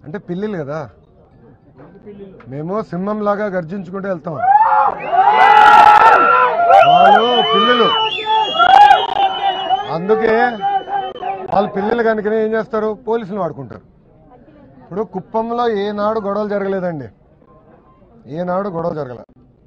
అంటే పిల్లిలు కదా మేము సింహం లాగా గర్జించుకుంటూ వెళ్తాం వాళ్ళు పిల్లలు అందుకే వాళ్ళ పిల్లలు కనుక ఏం చేస్తారు పోలీసులు వాడుకుంటారు ఇప్పుడు కుప్పంలో ఏనాడు గొడవలు జరగలేదండి ఏనాడు గొడవ జరగలేదు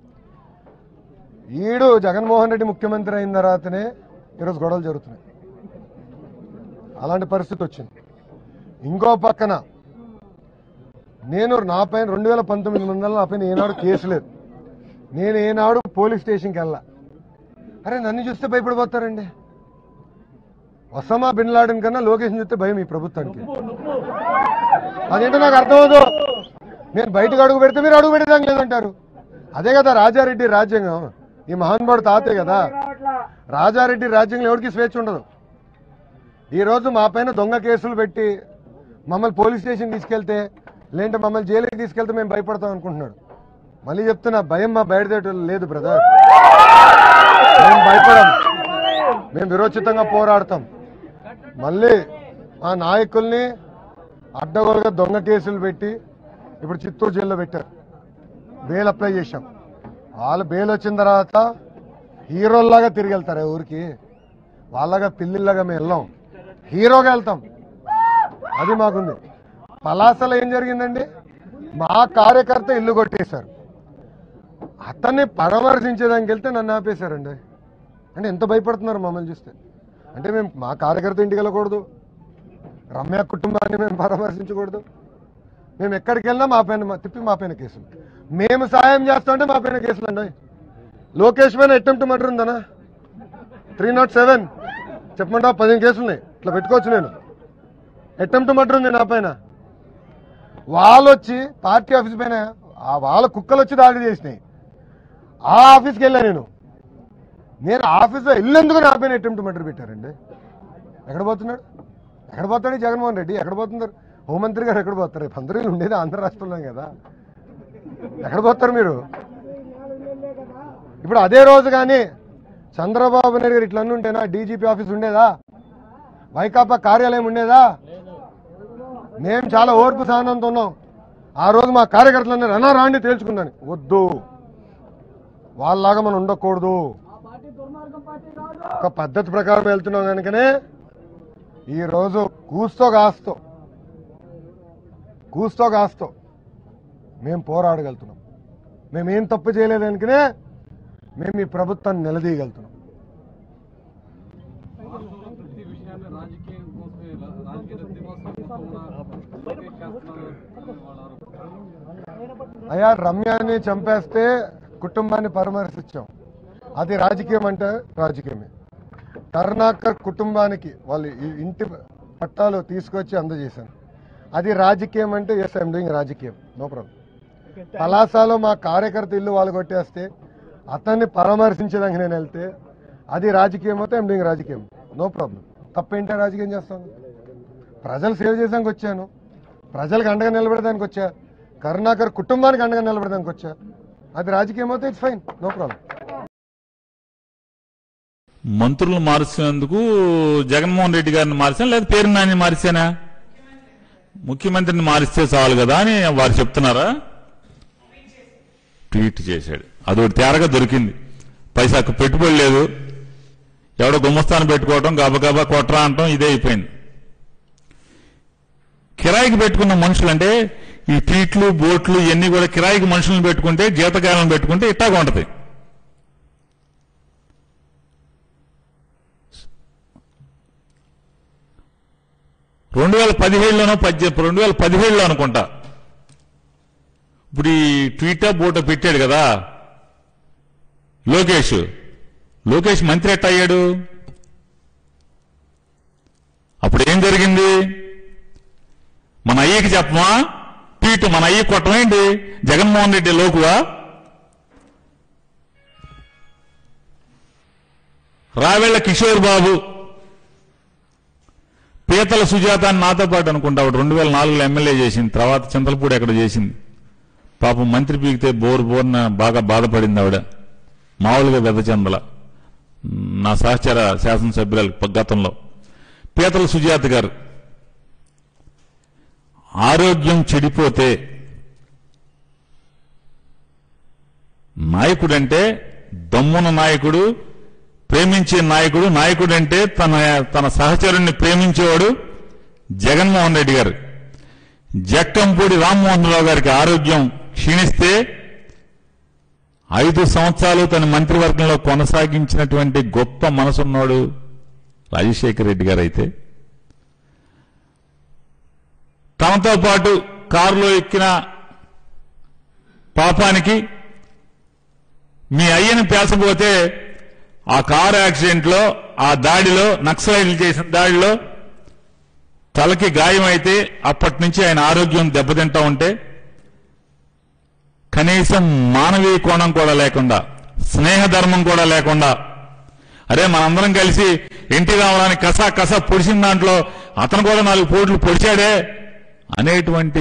ఈడు జగన్మోహన్ రెడ్డి ముఖ్యమంత్రి అయిన తర్వాతనే ఈరోజు గొడవలు జరుగుతున్నాయి అలాంటి పరిస్థితి వచ్చింది ఇంకో పక్కన నేను నా పైన రెండు వేల పంతొమ్మిది వందల నా పైన ఏనాడు కేసు లేదు నేను ఏనాడు పోలీస్ స్టేషన్కి వెళ్ళా అరే నన్ను చూస్తే భయపడిపోతారండి ఒసమా బిన్ లాడెన్ కన్నా లోకేషన్ చూస్తే భయం ఈ ప్రభుత్వానికి అదేంటో నాకు అర్థమవుదు నేను బయటకు అడుగు పెడితే మీరు అడుగు పెట్టడానికి లేదంటారు అదే కదా రాజారెడ్డి రాజ్యాంగం ఈ మహానుభావుడు తాతే కదా రాజారెడ్డి రాజ్యంలో ఎవరికి స్వేచ్ఛ ఉండదు ఈ రోజు మా పైన దొంగ కేసులు పెట్టి మమ్మల్ని పోలీస్ స్టేషన్ తీసుకెళ్తే లేదంటే మమ్మల్ని జైలుకి తీసుకెళ్తే మేము భయపడతాం అనుకుంటున్నాడు మళ్ళీ చెప్తున్నా భయం మా బయటదేట లేదు బ్రదర్ మేము భయపడం మేము విరోచితంగా పోరాడతాం మళ్ళీ ఆ నాయకుల్ని అడ్డగోలుగా దొంగ కేసులు పెట్టి ఇప్పుడు చిత్తూరు జైల్లో పెట్టారు బెయిల్ అప్లై చేశాం వాళ్ళు బెయిల్ వచ్చిన తర్వాత హీరోల్లాగా తిరిగి వెళ్తారు ఆ ఊరికి వాళ్ళగా పిల్లిల్లాగా మేము వెళ్ళాం హీరోగా వెళ్తాం అది మాకుంది పలాసలో ఏం జరిగిందండి మా కార్యకర్త ఇల్లు కొట్టేశారు అతన్ని పరామర్శించేదానికి వెళ్తే నన్ను ఆపేశారండి అంటే ఎంత భయపడుతున్నారు మమ్మల్ని చూస్తే అంటే మేము మా కార్యకర్త ఇంటికి వెళ్ళకూడదు రమ్య కుటుంబాన్ని మేము పరామర్శించకూడదు మేము ఎక్కడికి వెళ్ళినా మా పైన మా- తిప్పి మా పైన కేసులు మేము సాయం చేస్తుంటే మా పైన కేసులు అండి లోకేష్ పైన అటెంప్ట్ మర్డర్ ఉందనా త్రీ నాట్ సెవెన్ చెప్పమంటా పదిహేను కేసులు ఉన్నాయి ఇట్లా పెట్టుకోవచ్చు నేను అటెంప్ట్ మర్డర్ ఉంది నా పైన వాళ్ళు వచ్చి పార్టీ ఆఫీస్ పైన ఆ వాళ్ళ కుక్కలు వచ్చి దాడి చేసినాయి ఆ ఆఫీస్కి వెళ్ళా నేను నేను ఆఫీస్లో వెళ్ళేందుకు నా పైన అటెంప్ట్ మర్డర్ పెట్టారండి ఎక్కడ పోతున్నాడు ఎక్కడ పోతాడు ఈ జగన్మోహన్ రెడ్డి ఎక్కడ పోతున్నారు హోంమంత్రి గారు ఎక్కడ పోతారు రేపు అందరూ వీళ్ళు ఉండేది ఆంధ్ర రాష్ట్రంలో కదా ఎక్కడ పోతారు మీరు ఇప్పుడు అదే రోజు కానీ చంద్రబాబు నాయుడు గారు ఇట్లా ఉంటేనా డీజీపీ ఆఫీస్ ఉండేదా వైకాపా కార్యాలయం ఉండేదా మేము చాలా ఓర్పు సహనంతో ఉన్నాం ఆ రోజు మా కార్యకర్తలన్నీ రన్నా రాండి తేల్చుకున్నాను వద్దు వాళ్ళలాగా మనం ఉండకూడదు ఒక పద్ధతి ప్రకారం వెళ్తున్నాం కనుకనే ఈ రోజు కూస్తో కాస్తో కూస్తో కాస్తో మేము పోరాడగలుగుతున్నాం మేమేం తప్పు చేయలేదు కనుకనే మేము ఈ ప్రభుత్వాన్ని నిలదీయగలుగుతున్నాం రాష్ట్రంలో ప్రతి విషయాన్ని రాజకీయం కోసమే లా- రాజకీయ లబ్ధి కోసం మొత్తం కూడా లోకేష్ చేస్తున్నారు అని వాళ్ళ ఆరోపణ. అయ్యా రమ్యాన్ని చంపేస్తే కుటుంబాన్ని పరామర్శించాం అది రాజకీయం అంటే రాజకీయమే కరుణాకర్ కుటుంబానికి వాళ్ళు ఈ ఇంటి పట్టాలు తీసుకొచ్చి అందజేశాను అది రాజకీయం అంటే ఎస్ ఐఎమ్ డూయింగ్ రాజకీయం నో ప్రాబ్లం పలాసాలో మా కార్యకర్త ఇల్లు వాళ్ళు కొట్టేస్తే అతన్ని పరామర్శించడానికి నేను వెళ్తే అది రాజకీయం అయితే ఐఎమ్ డూయింగ్ రాజకీయం నో ప్రాబ్లం తప్పేంటే రాజకీయం చేస్తాను ప్రజలు సేవ చేయడానికి వచ్చాను ప్రజలకు అండగా నిలబడడానికి వచ్చా కరుణాకర్ కుటుంబానికి అండగా నిలబడడానికి వచ్చా అది రాజకీయం అయితే ఇట్స్ ఫైన్ నో ప్రాబ్లం మంత్రులు మార్చినందుకు జగన్మోహన్ రెడ్డి గారిని మార్చాను లేదా పేరు నాని మార్చానా ముఖ్యమంత్రిని మారిస్తే చాలు కదా అని వారు చెప్తున్నారా ట్వీట్ చేశాడు అదొకటి తేరగా దొరికింది పైసాకు పెట్టుబడి లేదు ఎవడో గుమ్మస్తాను పెట్టుకోవటం గబగబా కొట్రా అంటాం ఇదే అయిపోయింది కిరాయికి పెట్టుకున్న మనుషులు అంటే ఈ ట్వీట్లు బోట్లు ఇవన్నీ కూడా కిరాయికి మనుషులను పెట్టుకుంటే జీతకాలను పెట్టుకుంటే ఇట్టాగా ఉంటది రెండు వేల పదిహేడులోనో పద్దె రెండు వేల పదిహేడులో అనుకుంటా ఇప్పుడు ఈ ట్వీటా బోటో పెట్టాడు కదా లోకేష్ లోకేష్ మంత్రి ఎట్ట అయ్యాడు అప్పుడు ఏం జరిగింది మన అయ్యకి చెప్పమా ట్వీట్ మన అయ్యి కొట్టమేంటి జగన్మోహన్ రెడ్డి లోకువా రావెళ్ల కిషోర్ బాబు పీతల సుజాత అని నాతో పాటు అనుకుంటా ఆవిడ రెండు వేల నాలుగులో ఎమ్మెల్యే చేసింది తర్వాత చింతలపూడి ఎక్కడ చేసింది పాపం మంత్రి పీకితే బోరు బోర్న బాగా బాధపడింది ఆవిడ మామూలుగా వెదచందల నా సహచర శాసనసభ్యురాలు గతంలో పీతల సుజాత గారు ఆరోగ్యం చెడిపోతే నాయకుడంటే దమ్మున నాయకుడు ప్రేమించే నాయకుడు నాయకుడంటే తన తన సహచరుణ్ణి ప్రేమించేవాడు జగన్మోహన్ రెడ్డి గారు జక్కంపూడి రామ్మోహన్ రావు గారికి ఆరోగ్యం క్షీణిస్తే ఐదు సంవత్సరాలు తన మంత్రివర్గంలో కొనసాగించినటువంటి గొప్ప మనసున్నోడు రాజశేఖర రెడ్డి గారు అయితే తనతో పాటు కారులో ఎక్కిన పాపానికి మీ అయ్యని పేసపోతే ఆ కారు యాక్సిడెంట్లో ఆ దాడిలో నక్సలైట్లు చేసిన దాడిలో తలకి గాయమైతే అప్పటి నుంచి ఆయన ఆరోగ్యం దెబ్బతింటా ఉంటే కనీసం మానవీయ కోణం కూడా లేకుండా స్నేహ ధర్మం కూడా లేకుండా అరే మనందరం కలిసి ఎన్టీ రామారావుని కసా కసా పొడిచిన దాంట్లో అతను కూడా నాలుగు పోట్లు పొడిచాడే అనేటువంటి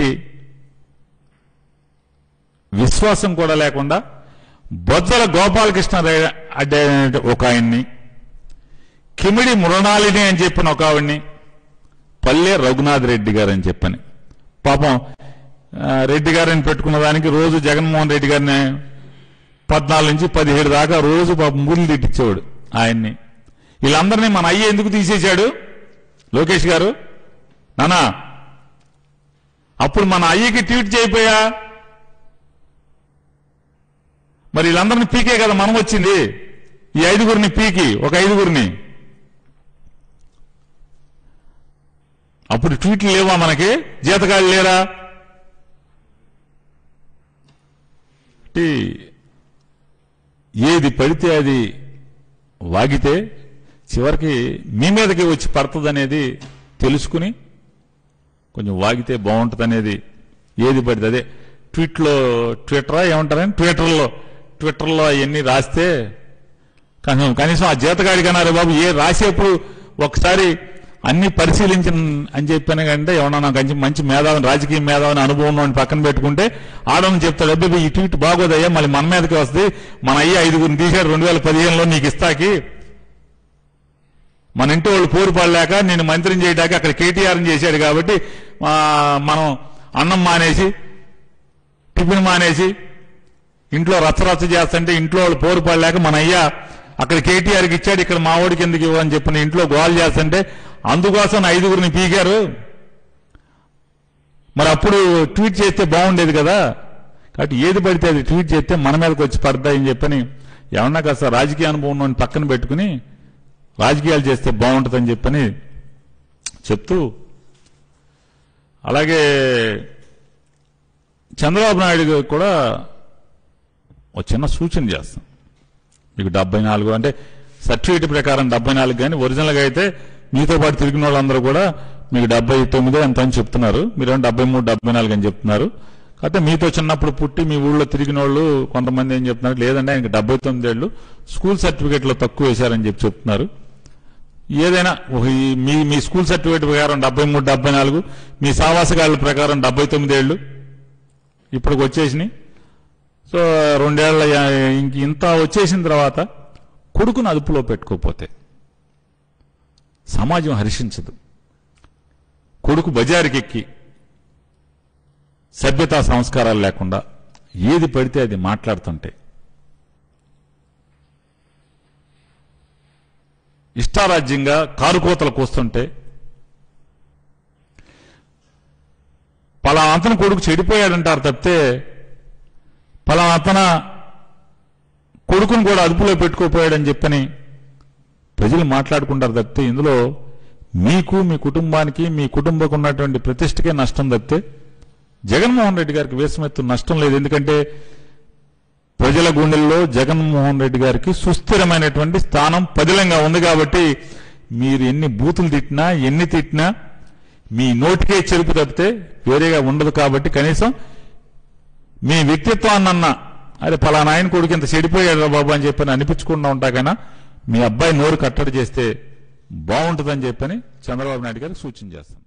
విశ్వాసం కూడా లేకుండా బొజ్జల గోపాలకృష్ణ రే- అడ్డే ఒక ఆయన్ని కిమిడి మృణాలిని అని చెప్పిన ఒక ఆవిడ్ని పల్లె రఘునాథ్ రెడ్డి గారు అని చెప్పని పాపం ఆ, రెడ్డి గారిని పెట్టుకున్న దానికి రోజు జగన్మోహన్ రెడ్డి గారిని పద్నాలుగు నుంచి పదిహేడు దాకా రోజు పాపం మూలు తిట్టించేవాడు ఆయన్ని వీళ్ళందరినీ మన అయ్య ఎందుకు తీసేశాడు లోకేష్ గారు నానా అప్పుడు మన అయ్యకి ట్వీట్ చేయపోయా మరి వీళ్ళందరినీ పీకే కదా మనం వచ్చింది ఈ ఐదుగురిని పీకి ఒక ఐదుగురిని అప్పుడు ట్వీట్లు లేవా మనకి జీతగాళ్ళు లేరా అంటే ఏది పడితే అది వాగితే చివరికి మీ మీదకి వచ్చి పడుతుందనేది తెలుసుకుని కొంచెం వాగితే బాగుంటుంది అనేది ఏది పడితే అదే ట్వీట్లో ట్విట్టరా ఏమంటారని ట్విట్టర్లో ట్విట్టర్లో అవన్నీ రాస్తే కనీసం కనీసం ఆ జీతగాడికన్నా రే బాబు ఏ రాసేప్పుడు ఒకసారి అన్ని పరిశీలించిన అని చెప్పాను కంటే ఏమన్నా నాకు మంచి మంచి మేధావిని రాజకీయ మేధావిని అనుభవం ఉన్నవాడిని పక్కన పెట్టుకుంటే ఆడమని చెప్తాడు అబ్బాయి ఈ ట్వీట్ బాగోదయ్యా మళ్ళీ మన మీదకి వస్తుంది మన అయ్యి ఐదుగురిని తీశాడు రెండు వేల పదిహేనులో నీకు ఇస్తాకి మన ఇంటి వాళ్ళు పోరు పడలేక నేను మంత్రిని చేయడానికి అక్కడ కేటీఆర్ని చేశాడు కాబట్టి ఆ, మనం అన్నం మానేసి టిఫిన్ మానేసి ఇంట్లో రచ్చరచ్చ చేస్తుంటే ఇంట్లో వాళ్ళు పోరు పడలేక మన అయ్య అక్కడ కేటీఆర్కి ఇచ్చాడు ఇక్కడ మా వాడికి ఎందుకు ఇవ్వని చెప్పిన ఇంట్లో గోల్ చేస్తుంటే అందుకోసం నా ఐదుగురిని పీకారు మరి అప్పుడు ట్వీట్ చేస్తే బాగుండేది కదా కాబట్టి ఏది పడితే అది ట్వీట్ చేస్తే మన మీదకి వచ్చి పడతాయని చెప్పని ఏమన్నా కాస్త రాజకీయ అనుభవం ఉన్నవాడిని పక్కన పెట్టుకుని రాజకీయాలు చేస్తే బాగుంటుందని చెప్పని చెప్తూ అలాగే చంద్రబాబు నాయుడు గారికి కూడా ఒక చిన్న సూచన చేస్తాం మీకు డెబ్బై నాలుగు అంటే సర్టిఫికేట్ ప్రకారం డెబ్బై నాలుగు కానీ ఒరిజినల్గా అయితే మీతో పాటు తిరిగిన వాళ్ళందరూ కూడా మీకు డెబ్బై తొమ్మిది ఎంత అని చెప్తున్నారు మీరేమో డెబ్బై మూడు డెబ్బై నాలుగు అని చెప్తున్నారు కాకపోతే మీతో చిన్నప్పుడు పుట్టి మీ ఊళ్ళో తిరిగిన వాళ్ళు కొంతమంది ఏం చెప్తున్నారు లేదంటే ఆయనకి డెబ్బై తొమ్మిది ఏళ్ళు స్కూల్ సర్టిఫికేట్లో తక్కువ వేశారని చెప్పి చెప్తున్నారు ఏదైనా ఒక ఈ మీ మీ స్కూల్ సర్టిఫికేట్ ప్రకారం డెబ్బై మూడు డెబ్బై నాలుగు మీ సావాసగాళ్ళ ప్రకారం డెబ్బై తొమ్మిది ఏళ్ళు ఇప్పటికి వచ్చేసినాయి సో రెండేళ్ల యా- ఇంక ఇంత వచ్చేసిన తర్వాత కొడుకును అదుపులో పెట్టుకోకపోతే సమాజం హర్షించదు కొడుకు బజారుకి ఎక్కి సభ్యతా సంస్కారాలు లేకుండా ఏది పడితే అది మాట్లాడుతుంటే ఇష్టారాజ్యంగా కారుకోతలు కూస్తుంటే పలానా అతను కొడుకు చెడిపోయాడంటారు తప్పితే పలానా అతన కొడుకును కూడా అదుపులో పెట్టుకోపోయాడని చెప్పని ప్రజలు మాట్లాడుకుంటారు తప్పితే ఇందులో మీకు మీ కుటుంబానికి మీ కుటుంబకు ఉన్నటువంటి ప్రతిష్టకే నష్టం తప్పితే జగన్మోహన్ రెడ్డి గారికి వేసమెత్తు నష్టం లేదు ఎందుకంటే ప్రజల గుండెల్లో జగన్మోహన్ రెడ్డి గారికి సుస్థిరమైనటువంటి స్థానం పదిలంగా ఉంది కాబట్టి మీరు ఎన్ని బూతులు తిట్టినా ఎన్ని తిట్టినా మీ నోటికే చెరుపు తప్పితే వేరేగా ఉండదు కాబట్టి కనీసం మీ వ్యక్తిత్వాన్నన్నా అరే పలానా ఆయన కొడుకు ఇంత చెడిపోయాడు రా బాబు అని చెప్పని అనిపించకుండా ఉంటాకైనా మీ అబ్బాయి నోరు కట్టడి చేస్తే బాగుంటుందని చెప్పని చంద్రబాబు నాయుడు గారికి సూచన చేస్తాను